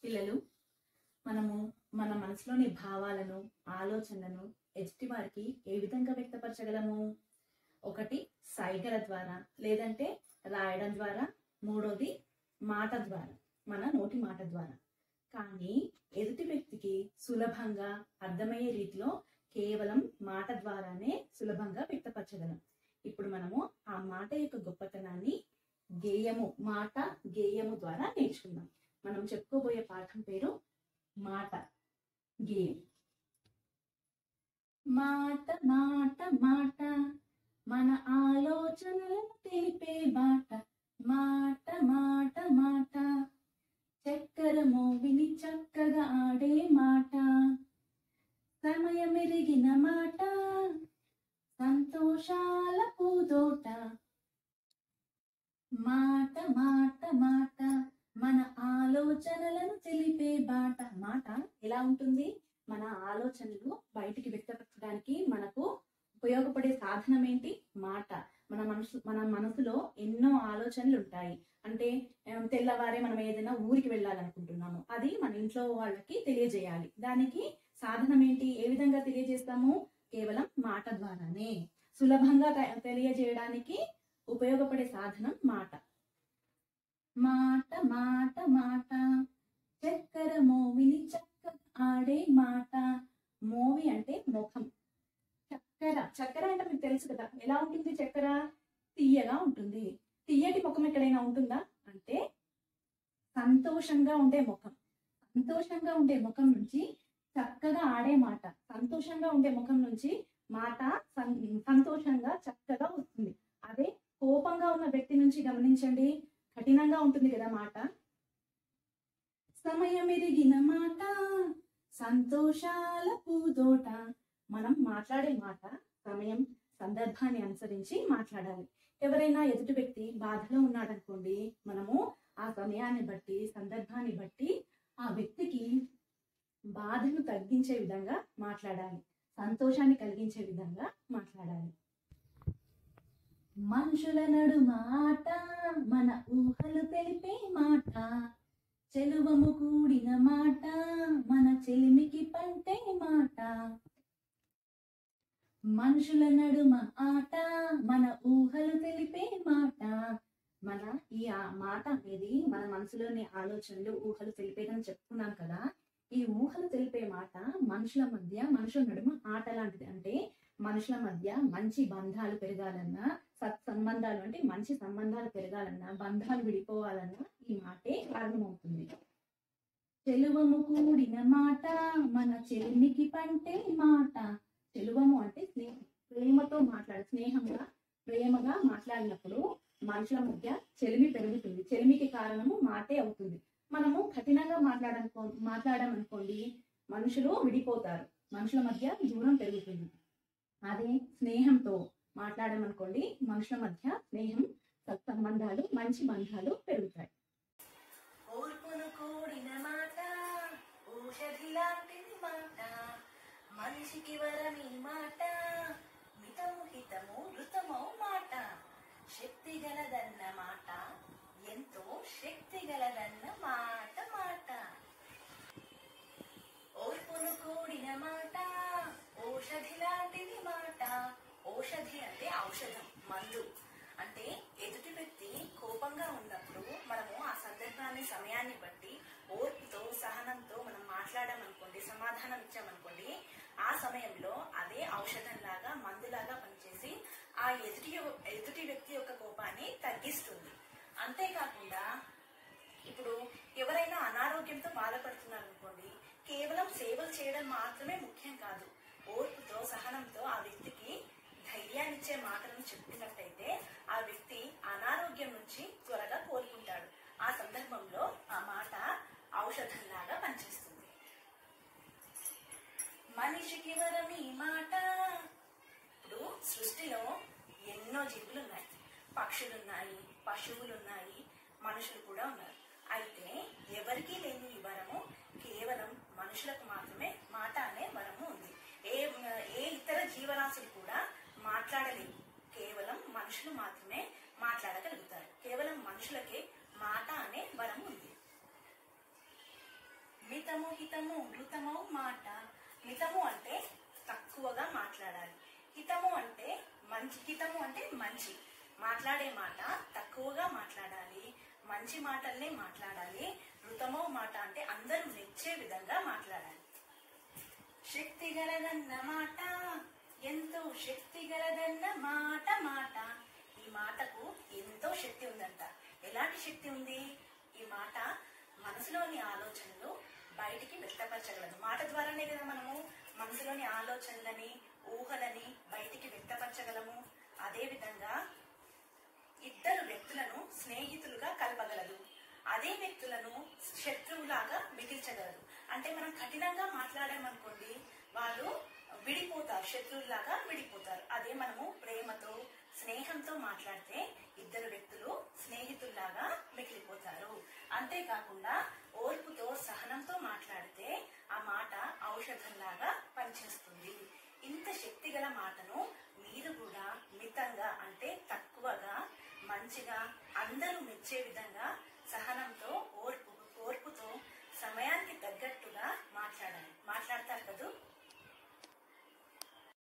పిల్లలు మనము మన మనసులోని భావాలను ఆలోచనలను ఎదుటి వారికి ఏ విధంగా వ్యక్తపరచగలము ఒకటి సైగల ద్వారా లేదంటే రాయడం ద్వారా మూడోది మాట ద్వారా మన నోటి మాట ద్వారా కానీ ఎదుటి వ్యక్తికి సులభంగా అర్థమయ్యే రీతిలో కేవలం మాట ద్వారానే సులభంగా వ్యక్తపరచగలం ఇప్పుడు మనము ఆ మాట యొక్క గొప్పతనాన్ని గేయము మాట గేయము ద్వారా నేర్చుకుందాం మనం చెప్పుకోబోయే పాఠం పేరు మాట గేయం మాట మాట మాట మన ఆలోచనలను తెలిపే మాట మాట మాట మాట చక్కెర మోవిని చక్కగా ఆడే మాట సమయమెరిగిన మాట సంతోషాల పూదోట మాట మాట మాట మన ఆలోచనలను తెలిపే బాట మాట ఎలా ఉంటుంది మన ఆలోచనలు బయటికి వ్యక్తపరచడానికి మనకు ఉపయోగపడే సాధనం ఏంటి మాట మన మనసు మన మనసులో ఎన్నో ఆలోచనలు ఉంటాయి అంటే ఏం, తెల్లవారే మనం ఏదైనా ఊరికి వెళ్ళాలనుకుంటున్నాము అది మన ఇంట్లో వాళ్ళకి తెలియజేయాలి దానికి సాధనం ఏంటి ఏ విధంగా తెలియజేస్తాము కేవలం మాట ద్వారానే సులభంగా తె- తెలియజేయడానికి ఉపయోగపడే సాధనం మాట మాట మాట మాట చక్కెర మోవిని చక్క ఆడే మాట మోవి అంటే ముఖం చక్కెర చక్కెర అంటే మీకు తెలుసు కదా ఎలా ఉంటుంది చక్కెర తీయగా ఉంటుంది తీయటి ముఖం ఎక్కడైనా ఉంటుందా అంటే సంతోషంగా ఉండే ముఖం సంతోషంగా ఉండే ముఖం నుంచి చక్కగా ఆడే మాట సంతోషంగా ఉండే ముఖం నుంచి మాట సం- సంతోషంగా చక్కగా వస్తుంది అదే కోపంగా ఉన్న వ్యక్తి నుంచి గమనించండి కఠినంగా ఉంటుంది కదా మాట సమయం ఎరిగిన మాట సంతోషాల పూదోట మనం మాట్లాడే మాట సమయం సందర్భాన్ని అనుసరించి మాట్లాడాలి ఎవరైనా ఎదుటి వ్యక్తి బాధలో ఉన్నాడనుకోండి మనము ఆ సమయాన్ని బట్టి సందర్భాన్ని బట్టి ఆ వ్యక్తికి బాధను తగ్గించే విధంగా మాట్లాడాలి సంతోషాన్ని కలిగించే విధంగా మాట్లాడాలి మనుషుల నడుమ ఆట మన ఊహలు తెలిపే మాట చెలువము కూడిన మాట మన చెలిమికి పంటే మాట మనుషుల నడుమ ఆట మన ఊహలు తెలిపే మాట మన ఈ ఆ మాట అనేది మన మనసులోని ఆలోచనలు ఊహలు తెలిపేదని చెప్పుకున్నాం కదా ఈ ఊహలు తెలిపే మాట మనుషుల మధ్య మనుషుల నడుమ ఆట లాంటిది అంటే మనుషుల మధ్య మంచి బంధాలు పెరగాలన్నా సత్ సంబంధాలు అంటే మంచి సంబంధాలు పెరగాలన్నా బంధాలు విడిపోవాలన్నా ఈ మాటే కారణమవుతుంది చెలువము కూడిన మాట మన చెల్లికి పంటే మాట చెలువము అంటే స్నేహం ప్రేమతో మాట్లాడు స్నేహంగా ప్రేమగా మాట్లాడినప్పుడు మనుషుల మధ్య చెలిమి పెరుగుతుంది చెలిమికి కారణము మాటే అవుతుంది మనము కఠినంగా మాట్లాడనుకో మాట్లాడామనుకోండి మనుషులు విడిపోతారు మనుషుల మధ్య దూరం పెరుగుతుంది అదే స్నేహంతో మాట్లాడామనుకోండి మనుషుల మధ్య స్నేహం సత్సంబంధాలు మంచి బంధాలు పెరుగుతాయి ఓర్పును కూడిన మాట ఔషధి లాంటిది మాట మనిషికి వరమి మాట మితము హితము ఋతమో మాట శక్తి గలదన్న మాట ఎంతో శక్తి గలదన్న మాట మాట ఓర్పును కూడిన మాట ఔషధి లాంటిది మాట ఔషధి అంటే ఔషధం మందు అంటే ఎదుటి వ్యక్తి కోపంగా ఉన్నప్పుడు మనము ఆ సందర్భాన్ని సమయాన్ని బట్టి ఓర్పుతో సహనంతో మనం మాట్లాడామనుకోండి సమాధానం ఇచ్చామనుకోండి ఆ సమయంలో అదే ఔషధం లాగా మందులాగా పనిచేసి ఆ ఎదుటి ఎదుటి వ్యక్తి యొక్క కోపాన్ని తగ్గిస్తుంది అంతేకాకుండా ఇప్పుడు ఎవరైనా అనారోగ్యంతో బాధపడుతున్నారు అనుకోండి కేవలం సేవలు చేయడం మాత్రమే ముఖ్యం కాదు ఓర్పుతో సహనంతో ఆ వ్యక్తికి ధైర్యాన్ని ఇచ్చే మాటలను చెప్పినట్టయితే ఆ వ్యక్తి అనారోగ్యం నుంచి త్వరగా కోలుకుంటాడు ఆ సందర్భంలో ఆ మాట ఔషధంలాగా పనిచేస్తుంది మనిషికి వరం ఈ మాట ఇప్పుడు సృష్టిలో ఎన్నో జీవులు ఉన్నాయి పక్షులున్నాయి పశువులున్నాయి మనుషులు కూడా ఉన్నారు అయితే ఎవరికీ లేని ఈ వరము కేవలం మనుషులకు మాత్రమే మాట అనే వరము ఉంది ఏ ఏ ఇతర జీవరాశులు కూడా మాట్లాడలేవు కేవలం మనుషులు మాత్రమే మాట్లాడగలుగుతారు కేవలం మనుషులకే మాట అనే వరం ఉంది మితము హితము మృతము మాట మితము అంటే తక్కువగా మాట్లాడాలి హితము అంటే మంచి హితము అంటే మంచి మాట్లాడే మాట తక్కువగా మాట్లాడాలి మంచి మాటల్నే మాట్లాడాలి మృతమో మాట అంటే అందరూ మెచ్చే విధంగా మాట్లాడాలి శక్తి గలదన్న మాట ఎంతో శక్తి గలదన్న మాట మాట ఈ మాటకు ఎంతో శక్తి ఉందంట ఎలాంటి శక్తి ఉంది ఈ మాట మనసులోని ఆలోచనలు బయటికి వ్యక్తపరచగలదు మాట ద్వారానే కదా మనము మనసులోని ఆలోచనలని ఊహలని బయటికి వ్యక్తపరచగలము అదే విధంగా ఇద్దరు వ్యక్తులను స్నేహితులుగా కలపగలదు అదే వ్యక్తులను శత్రువులాగా మిగిల్చగలదు అంటే మనం కఠినంగా మాట్లాడామనుకోండి వాళ్ళు విడిపోతారు శత్రువులాగా విడిపోతారు అదే మనము ప్రేమతో స్నేహంతో మాట్లాడితే ఇద్దరు వ్యక్తులు స్నేహితుల్లాగా మిగిలిపోతారు అంతేకాకుండా ఓర్పుతో సహనంతో మాట్లాడితే ఆ మాట ఔషధంలాగా పనిచేస్తుంది ఇంత శక్తిగల మాటను మీరు కూడా మితంగా అంటే తక్కువగా మంచిగా అందరూ మెచ్చే విధంగా